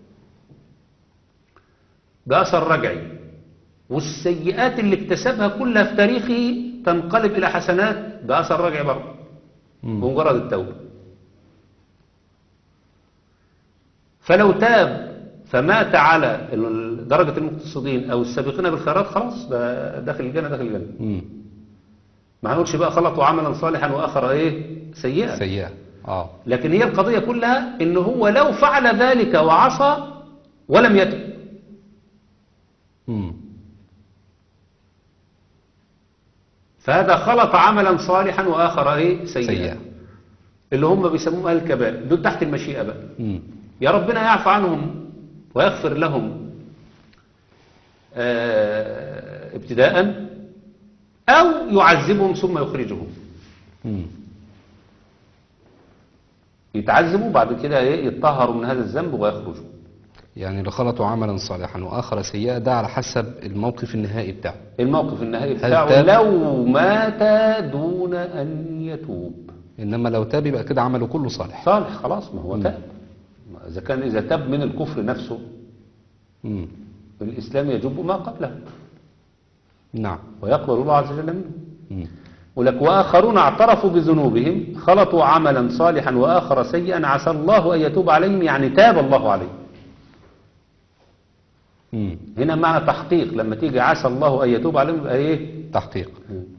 بأثر رجعي والسيئات اللي اكتسبها كلها في تاريخه تنقلب إلى حسنات بأثر رجعي برضه مم. بمجرد التوبة فلو تاب فمات على ال- درجة المقتصدين أو السابقين بالخيرات خلاص ده داخل الجنة داخل الجنة مم. ما هنقولش بقى خلطوا عملا صالحا وآخر إيه سيئا سيئة اه لكن هي القضية كلها إن هو لو فعل ذلك وعصى ولم يتب مم. فهذا خلط عملا صالحا وآخر إيه سيئا سيئة اللي هم بيسموهم أهل الكبائر دول تحت المشيئة بقى مم. يا ربنا يعفو عنهم ويغفر لهم آه، ابتداء أو يعذبهم ثم يخرجهم مم. يتعذبوا بعد كده إيه يتطهروا من هذا الذنب ويخرجوا يعني اللي خلطوا عملا صالحا وآخر سيئة ده على حسب الموقف النهائي بتاعه الموقف النهائي هل بتاعه تاب؟ لو مات دون أن يتوب إنما لو تاب يبقى كده عمله كله صالح صالح خلاص ما هو تاب ما إذا كان إذا تاب من الكفر نفسه مم. الإسلام يجب ما قبله نعم ويقبل الله عز وجل منه مم. ولك وآخرون اعترفوا بذنوبهم خلطوا عملا صالحا وآخر سيئا عسى الله أن يتوب عليهم يعني تاب الله عليهم مم. هنا معنى تحقيق لما تيجي عسى الله أن يتوب عليهم يبقى إيه تحقيق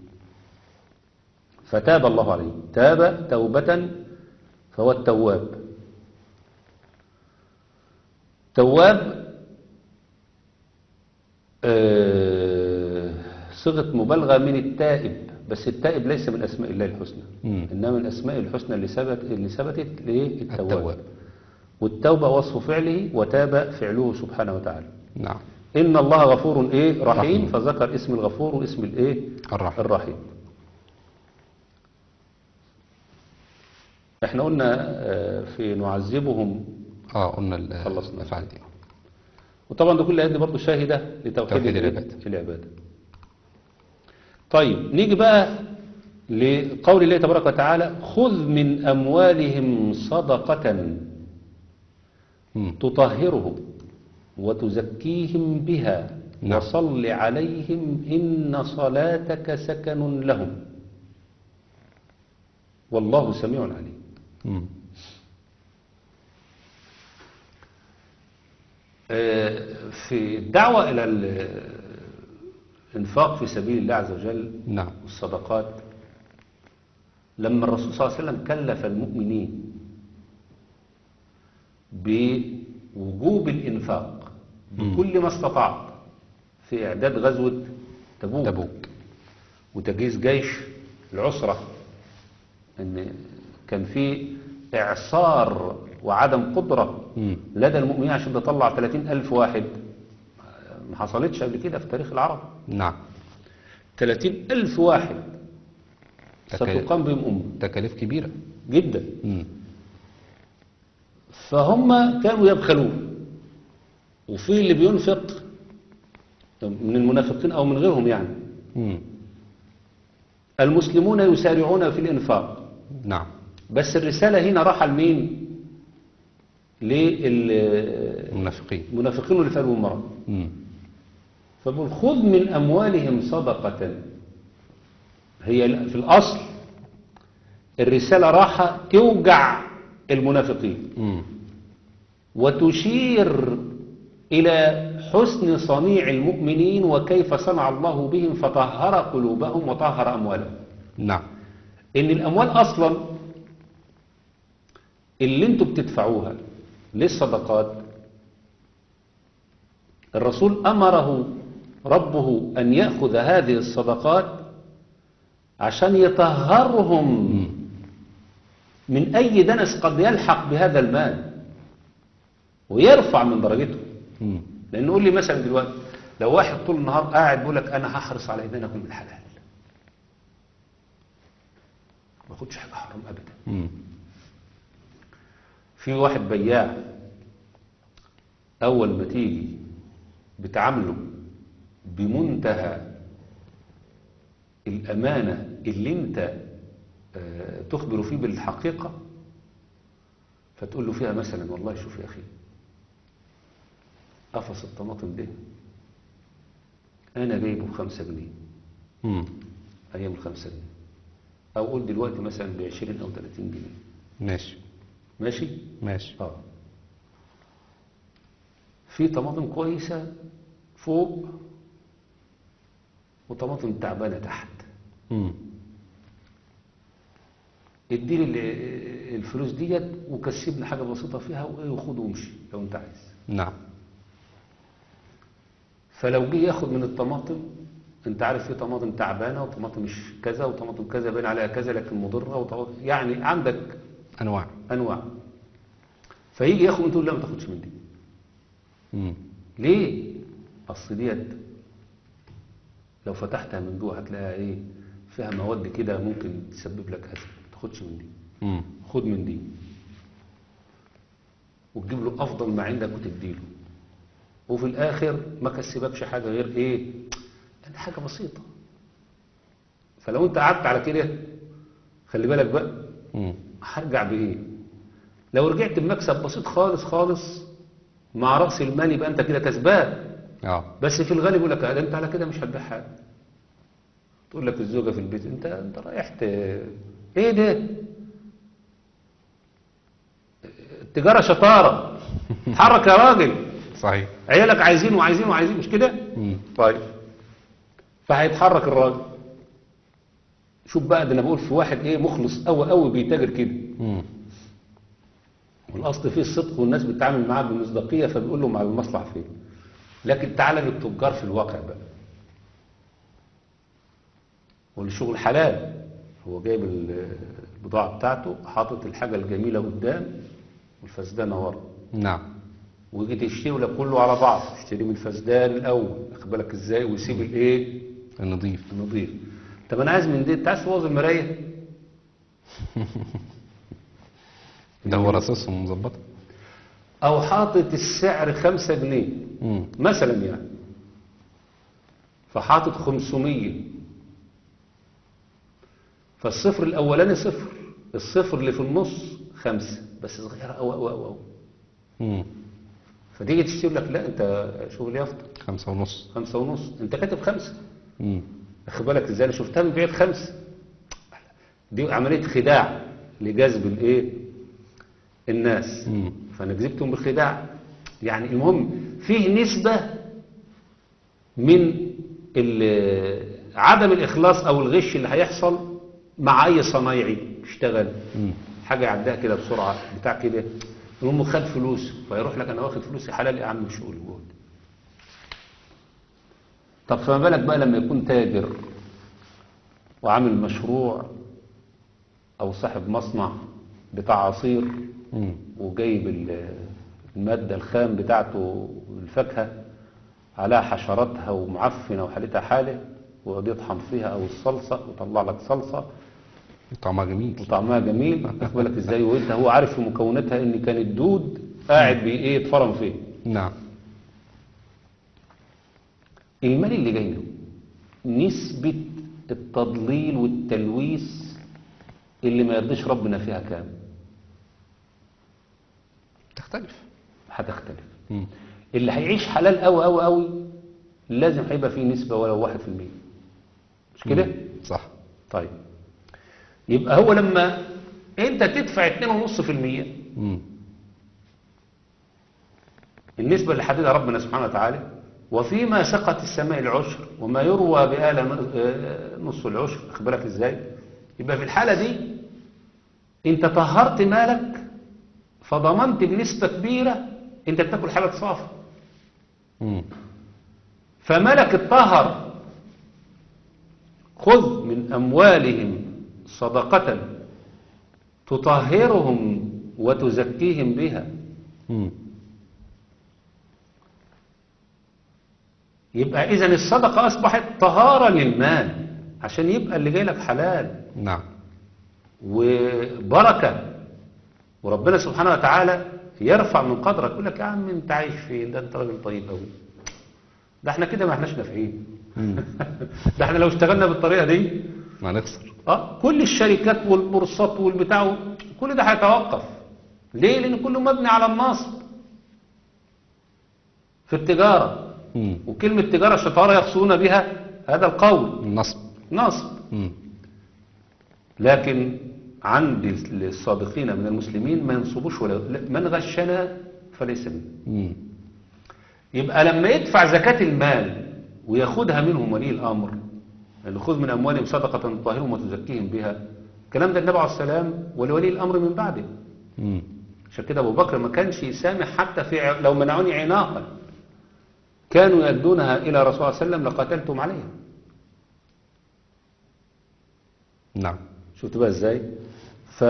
فتاب الله عليهم تاب توبة فهو التواب تواب آه، صيغة مبالغة من التائب بس التائب ليس من أسماء الله الحسنى مم. إنما من الأسماء الحسنى اللي ثبت اللي ثبتت للتواب التواب والتوبة وصف فعله وتاب فعله سبحانه وتعالى نعم إن الله غفور إيه رحيم رحيم. فذكر اسم الغفور واسم الإيه الرحيم الرحيم احنا قلنا آه، في نعذبهم اه قلنا ال- خلصنا. الأفعال دي وطبعا ده كل الآيات دي برضه شاهدة لتوحيد توحيد الإيه؟ العبادة. العبادة طيب نيجي بقى لقول الله تبارك وتعالى خذ من أموالهم صدقة مم. تطهرهم وتزكيهم بها نعم. وصل عليهم إن صلاتك سكن لهم والله سميع عليم مم. آه، في الدعوة إلى الإنفاق في سبيل الله عز وجل نعم والصدقات لما الرسول صلى الله عليه وسلم كلف المؤمنين بوجوب الإنفاق بكل ما استطاع في إعداد غزوة تبوك, تبوك وتجهيز جيش العسرة ان كان في اعصار وعدم قدرة مم. لدى المؤمنين عشان تطلع 30 ألف واحد ما حصلتش قبل كده في تاريخ العرب نعم 30 ألف واحد تكاليف. ستقام بهم أمة تكاليف كبيرة جدا مم. فهم كانوا يبخلون وفي اللي بينفق من المنافقين أو من غيرهم يعني مم. المسلمون يسارعون في الإنفاق نعم بس الرسالة هنا راحة لمين للمنافقين المنافقين واللي في قلب المرأة مم. فبقول خذ من أموالهم صدقة هي في الأصل الرسالة راحة توجع المنافقين مم. وتشير إلى حسن صنيع المؤمنين وكيف صنع الله بهم فطهر قلوبهم وطهر أموالهم نعم ان الاموال اصلا اللي انتوا بتدفعوها للصدقات الرسول امره ربه ان ياخذ هذه الصدقات عشان يطهرهم من اي دنس قد يلحق بهذا المال ويرفع من درجته مم. لان قول لي مثلا دلوقتي لو واحد طول النهار قاعد بيقول لك انا هحرص على ايمانكم بالحلال ما ياخدش حاجة حرام أبدا مم. في واحد بياع أول ما تيجي بتعامله بمنتهى الأمانة اللي أنت آه، تخبر فيه بالحقيقة فتقول له فيها مثلا والله شوف يا أخي قفص الطماطم ده أنا جايبه بخمسة جنيه مم. أيام الخمسة جنيه أو قول دلوقتي مثلا بعشرين أو تلاتين جنيه ماشي ماشي؟ ماشي اه في طماطم كويسة فوق وطماطم تعبانة تحت مم. اديني ال- الفلوس ديت وكسبني حاجة بسيطة فيها وايه وخد وامشي لو انت عايز نعم فلو جه ياخد من الطماطم انت عارف في طماطم تعبانة وطماطم مش كذا وطماطم كذا باين عليها كذا لكن مضرة وطماطم يعني عندك أنواع انواع فيجي ياخد من تقول لا ما تاخدش من دي مم. ليه اصل ديت لو فتحتها من جوه هتلاقيها ايه فيها مواد كده ممكن تسبب لك هزل ما تاخدش من دي مم. خد من دي وتجيب له افضل ما عندك وتديله وفي الاخر ما كسبكش حاجه غير ايه يعني حاجه بسيطه فلو انت قعدت على كده خلي بالك بقى مم. هرجع بايه لو رجعت بمكسب بسيط خالص خالص مع راس المال يبقى انت كده كسبان اه بس في الغالب يقول لك "آه، ده انت على كده مش هتبيع حاجه تقول لك الزوجه في البيت انت انت رايح ت... ايه ده التجاره شطاره اتحرك يا راجل صحيح عيالك عايزين وعايزين وعايزين مش كده مم. طيب فهيتحرك الراجل شوف بقى ده انا بقول في واحد ايه مخلص قوي قوي بيتاجر كده مم. والاصل فيه الصدق والناس بتتعامل معاه بمصداقيه فبيقول لهم على المصلحه فين لكن تعالى للتجار في الواقع بقى والشغل حلال هو جايب ال- البضاعه بتاعته حاطط الحاجه الجميله قدام والفسدانه ورا نعم ويجي تشتري لك كله على بعض تشتري من الفسدان الاول واخد بالك ازاي ويسيب الايه النظيف النظيف طب انا عايز من دي انت عايز تبوظ المرايه ده هو رصاصهم مظبطة او حاطط السعر خمسة جنيه مم. مثلا يعني فحاطط 500 فالصفر الاولاني صفر الصفر اللي في النص خمسة بس صغيرة أو أو أو أو مم. فتيجي تشتري لك لا انت شغل يافطة خمسة ونص خمسة ونص انت كاتب خمسة مم. واخد بالك ازاي انا شفتها من بعيد خمسة دي عملية خداع لجذب الايه الناس مم. فانا جذبتهم بالخداع يعني المهم فيه نسبة من ال- عدم الإخلاص أو الغش اللي هيحصل مع أي صنايعي يشتغل مم. حاجة يعديها كده بسرعة بتاع كده المهم خد فلوس فيروح لك أنا واخد فلوسي حلال يا عم الشغل جهد طب فما بالك بقى لما يكون تاجر وعامل مشروع أو صاحب مصنع بتاع عصير مم. وجايب ال- المادة الخام بتاعته الفاكهة عليها حشراتها ومعفنة وحالتها حالة ويقعد يطحن فيها أو الصلصة ويطلع لك صلصة طعمها جميل وطعمها جميل واخد بالك ازاي وانت هو عارف في مكوناتها ان كان الدود قاعد بي ايه يتفرم فيه نعم المال اللي جاي له نسبة التضليل والتلويث اللي ما يرضيش ربنا فيها كام تختلف هتختلف مم. اللي هيعيش حلال قوي قوي قوي لازم هيبقى فيه نسبة ولو واحد في المية مش كده مم. صح طيب يبقى هو لما انت تدفع اتنين ونص في المية مم. النسبة اللي حددها ربنا سبحانه وتعالى وفيما سقط السماء العشر وما يروى بآلة نص العشر أخبرك إزاي يبقى في الحالة دي انت طهرت مالك فضمنت بنسبة كبيرة انت بتاكل حالة صافي مم. فملك الطهر خذ من أموالهم صدقة تطهرهم وتزكيهم بها مم. يبقى إذا الصدقة أصبحت طهارة للمال عشان يبقى اللي جاي لك حلال نعم وبركة وربنا سبحانه وتعالى يرفع من قدرك يقول لك يا عم انت عايش فين ده انت راجل طيب قوي ده احنا كده ما احناش نافعين ده احنا لو اشتغلنا بالطريقة دي ما نخسر اه كل الشركات والبورصات والبتاع كل ده هيتوقف ليه لان كله مبني على النصب في التجارة مم. وكلمة تجارة شطارة يقصدون بها هذا القول النصب نصب مم. لكن عند الصادقين من المسلمين ما ينصبوش ولا لا، من غشنا فليس منه مم. يبقى لما يدفع زكاة المال وياخدها منهم ولي الأمر يعني خذ من أموالهم صدقة تطهرهم وتزكيهم بها الكلام ده النبي عليه السلام ولولي الأمر من بعده مم. عشان كده أبو بكر ما كانش يسامح حتى في ع- لو منعوني عناقا كانوا يأدونها إلى رسول الله صلى الله عليه وسلم لقاتلتم عليها نعم شفت بقى ازاي ف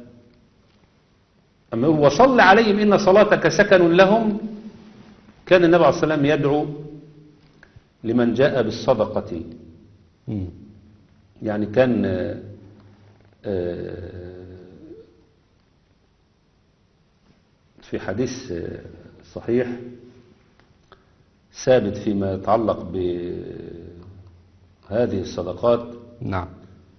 أما يقول وصل عليهم إن صلاتك سكن لهم كان النبي عليه الصلاة والسلام يدعو لمن جاء بالصدقة مم. يعني كان آه، آه، في حديث آه، صحيح ثابت فيما يتعلق بهذه الصدقات نعم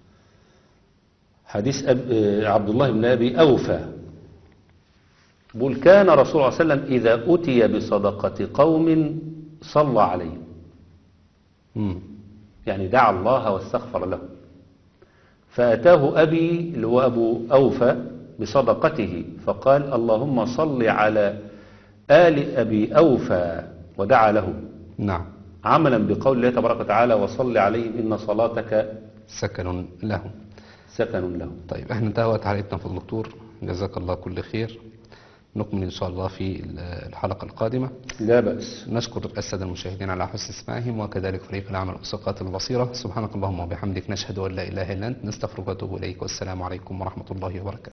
حديث أب... آه، عبد الله بن أبي أوفى بقول كان رسول الله صلى الله عليه وسلم إذا أتي بصدقة قوم صلى عليهم مم. يعني دعا الله واستغفر له فأتاه أبي اللي هو أبو أوفى بصدقته فقال اللهم صل على آل أبي أوفى ودعا له نعم عملا بقول الله تبارك وتعالى وصل عليهم إن صلاتك سكن لهم سكن لهم طيب احنا انتهت حلقتنا في الدكتور جزاك الله كل خير نكمل ان شاء الله في الحلقة القادمة لا بأس نشكر السادة المشاهدين على حسن استماعهم وكذلك فريق العمل والثقات البصيرة سبحانك اللهم وبحمدك نشهد أن لا إله إلا أنت نستغفرك ونتوب إليك والسلام عليكم ورحمة الله وبركاته